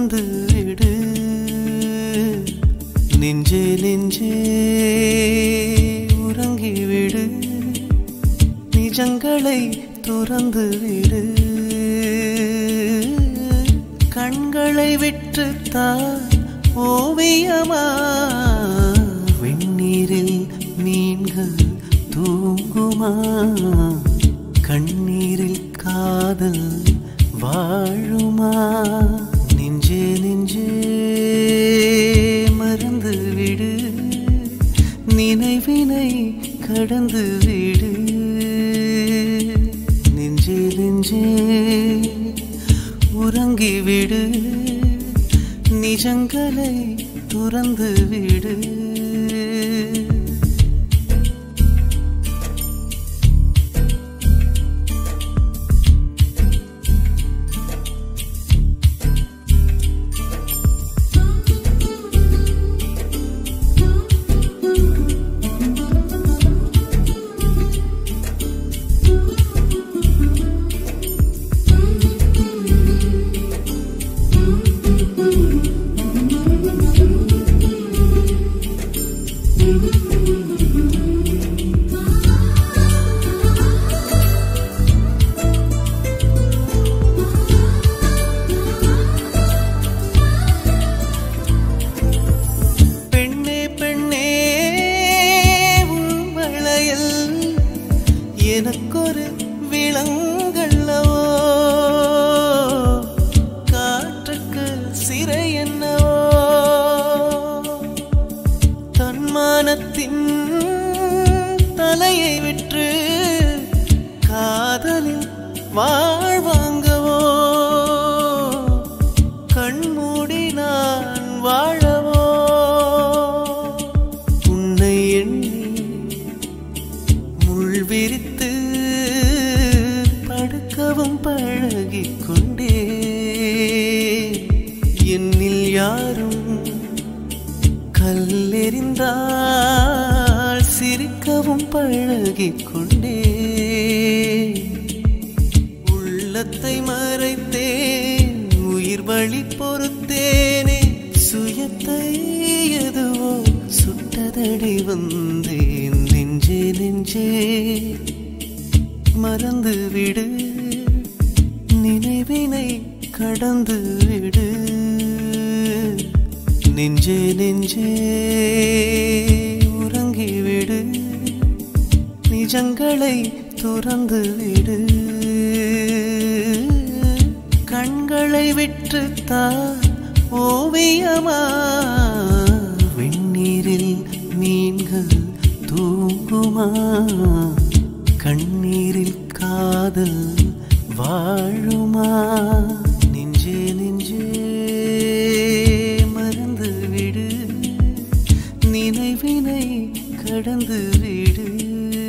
மறந்து விடு நெஞ்சே நெஞ்சே உறங்கிவிடு நிஜங்களை துறந்து விடு கண்களை விட்டுத்தா ஓவியமா வெந்நீரில் மீன்கள் தூங்குமா கண்ணீரில் காதல் வாழுமா நெஞ்சே நெஞ்சே மறந்து விடு நினைவினை கடந்து விடு நெஞ்சே நெஞ்சே உறங்கிவிடு நிஜங்களை துறந்து விடு பெண்ணே பெண்ணே உன் வளையல் எனக்கொரு விலங்கல்லவோ காற்றுக்கு சிறை என்னவோ தன்மானத்தின் தலையை விற்று காதலில் வாழ்வாங்கவோ கண்மூடி நான் வாழவோ உன்னை எண்ணி முள் விரித்து படுக்கவும் பழகிக் கொண்டே என்னில் யாரும் கல்லெறிந்தால் சிரிக்கவும் பழகிக் கொண்டே உள்ளத்தை மறைத்தேன் உயிர் வழி பொறுத்தேனே சுயத்தை எதுவோ சுட்டதடி வந்தேன் நெஞ்சே நெஞ்சே மறந்து விடு நினைவினை கடந்து விடு நெஞ்சே நெஞ்சே உறங்கிவிடு நிஜங்களை துறந்து விடு கண்களை விட்டுத்தா ஓவியமா வெந்நீரில் மீன்கள் தூங்குமா கண்ணீரில் காதல் வாழுமா நெஞ்சே நெஞ்சே மறந்து விடு நினைவினை கடந்து விடு